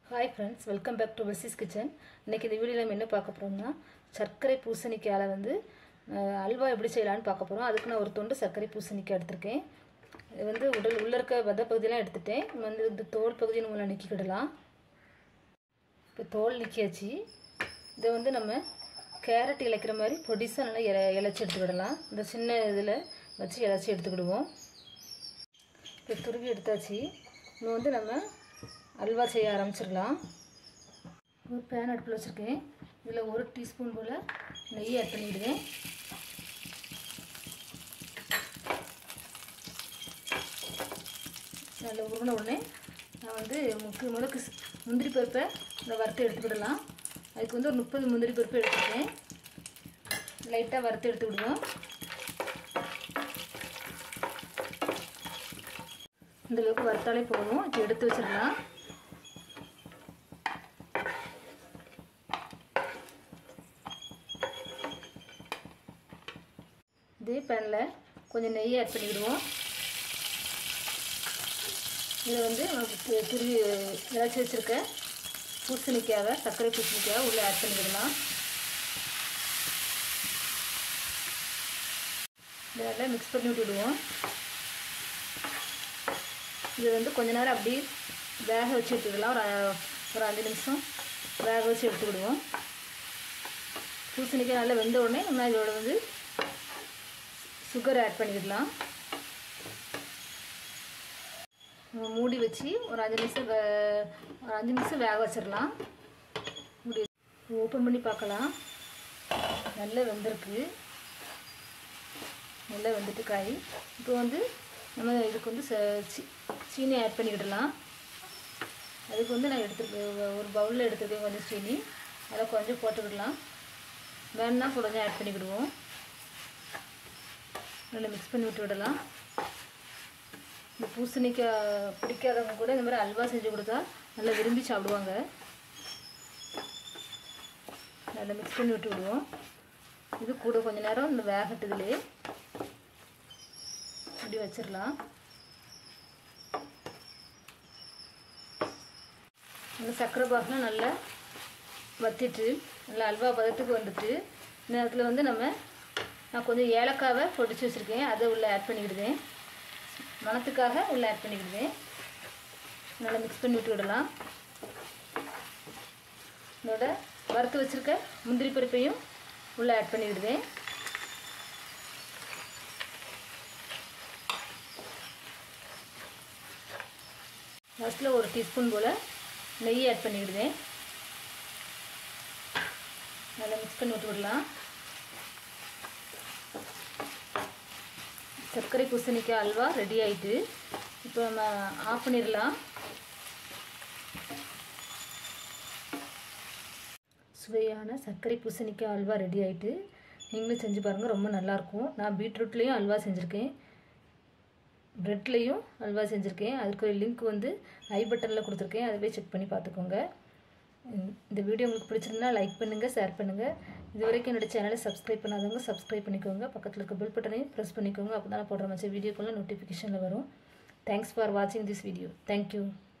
hi friends welcome back to வெஸ்ஸிஸ் kitchen இன்றைக்கி இந்த வீடியோவில் நம்ம என்ன பார்க்க போகிறோம்னா சர்க்கரை பூசணிக்காயில் வந்து அஹ், அல்வா எப்படி செய்யலான்னு பார்க்க போகிறோம் அதுக்கு நான் ஒரு தொண்டு சர்க்கரை பூசணிக்காய் எடுத்திருக்கேன் இது வந்து உடல் உள்ளே இருக்க வித பகுதியெலாம் எடுத்துட்டேன் வந்து இந்த தோல் பகுதியை நம்ம நீக்கிக்கிடலாம் இப்போ தோல் நீக்கியாச்சு இதை வந்து நம்ம கேரட் இழைக்கிற மாதிரி பொடிசாக நல்லா இல இலைச்சி எடுத்துக்கிடலாம் இந்த சின்ன இதில் வச்சு இலைச்சி எடுத்துக்கிடுவோம் இப்போ துருவி எடுத்தாச்சு இன்னும் வந்து நம்ம அல்வா செய்ய ஆரம்பிச்சிடலாம் ஒரு பேன் அடுப்பில் வச்சுருக்கேன் இதில் ஒரு டீஸ்பூன் போல் நெய் ஆட் பண்ணிவிடுவேன் நல்ல உருணை உடனே நான் வந்து முக்கு முழுக்கு முந்திரி பருப்பை இந்த வறுத்து எடுத்துக்கிடலாம் அதுக்கு வந்து ஒரு முப்பது முந்திரி பருப்பு எடுத்துருக்கேன் லைட்டாக வறுத்து எடுத்து விடுவோம் இந்த அளவுக்கு வறுத்தாலே போதும் இப்போ எடுத்து வச்சிடலாம் இதே பேனில் கொஞ்சம் நெய் ஆட் பண்ணிக்கிடுவோம் இது வந்து நமக்கு துருவி இறச்சி வச்சுருக்க பூசணிக்காவை சர்க்கரை பூசணிக்காவை உள்ளே ஆட் பண்ணிக்கிடலாம் இதை நல்லா மிக்ஸ் பண்ணி விட்டுடுவோம் இது வந்து கொஞ்ச நேரம் அப்படியே வேக வச்சு எடுத்துக்கலாம் ஒரு அ- ஒரு அஞ்சு நிமிஷம் வேக வச்சு எடுத்துக்கிடுவோம் பூசணிக்காய் நல்லா வெந்த உடனே நம்ம இதோட வந்து சுகர் ஆட் பண்ணிக்கிடலாம் நம்ம மூடி வச்சு ஒரு அஞ்சு நிமிஷம் வே ஒரு அஞ்சு நிமிஷம் வேக வச்சிடலாம் மூடி ஓப்பன் பண்ணி பார்க்கலாம் நல்லா வெந்திருக்கு நல்லா வெந்துட்டு காய் இப்போ வந்து நம்ம இதுக்கு வந்து ச- சீ- சீனி ஆட் பண்ணிக்கிடலாம் அதுக்கு வந்து நான் எடுத்துருக்கேன் ஒரு பவுலில் எடுத்துருக்கேன் கொஞ்சம் சீனி அதை கொஞ்சம் போட்டுக்கிடலாம் வேணுன்னா கொஞ்சம் ஆட் பண்ணிக்கிடுவோம் நல்லா மிக்ஸ் பண்ணி விட்டு விடலாம் இந்த பூசணிக்காய் பிடிக்காதவங்க கூட இந்த மாதிரி அல்வா செஞ்சு கொடுத்தா நல்லா விரும்பி சாப்பிடுவாங்க நல்லா மிக்ஸ் பண்ணி விட்டு விடுவோம் இது கூட கொஞ்ச நேரம் இந்த வேகட்டுதுலேயே இப்படி வச்சிடலாம் இந்த சர்க்கரை பாகெலாம் நல்லா வத்திட்டு நல்லா அல்வா பதத்துக்கு வந்துட்டு இந்த நேரத்தில் வந்து நம்ம நான் கொஞ்சம் ஏலக்காவை பொடிச்சு வச்சுருக்கேன் அதை உள்ளே ஆட் பண்ணிக்கிடுவேன் மணத்துக்காக உள்ளே ஆட் பண்ணிக்கிடுவேன் நல்லா மிக்ஸ் பண்ணி விட்டு விடலாம் இதோட வறுத்து வச்சுருக்க முந்திரி பருப்பையும் உள்ளே ஆட் பண்ணிவிடுவேன் லாஸ்ட்டில் ஒரு டீஸ்பூன் போல் நெய் ஆட் பண்ணிவிடுவேன் நல்லா மிக்ஸ் பண்ணி விட்டு விடலாம் சர்க்கரை பூசணிக்காய் அல்வா ரெடி ஆயிட்டு இப்போ நம்ம ஆஃப் பண்ணிடலாம் சுவையான சர்க்கரை பூசணிக்காய் அல்வா ரெடி ஆயிட்டு நீங்களும் செஞ்சு பாருங்கள் ரொம்ப நல்லாயிருக்கும் நான் பீட்ரூட்லேயும் அல்வா செஞ்சுருக்கேன் ப்ரெட்லேயும் அல்வா செஞ்சுருக்கேன் அதுக்கு ஒரு லிங்க் வந்து ஐ பட்டனில் கொடுத்துருக்கேன் அதை போய் செக் பண்ணி பார்த்துக்கோங்க இந்த- இந்த வீடியோ உங்களுக்கு பிடிச்சிருந்தா லைக் பண்ணுங்கள் ஷேர் பண்ணுங்கள் இது வரைக்கும் என்னோட சேனலை சப்ஸ்கிரைப் பண்ணாதவங்க சப்ஸ்கிரைப் பண்ணிக்கோங்க பக்கத்தில் இருக்க பெல் பட்டனையும் ப்ரெஸ் பண்ணிக்கோங்க அப்போ தான் நான் போடுற மச்ச வீடியோக்குள்ள நோட்டிஃபிகேஷனில் வரும் தேங்க்ஸ் ஃபார் வாட்சிங் திஸ் வீடியோ தேங்க்யூ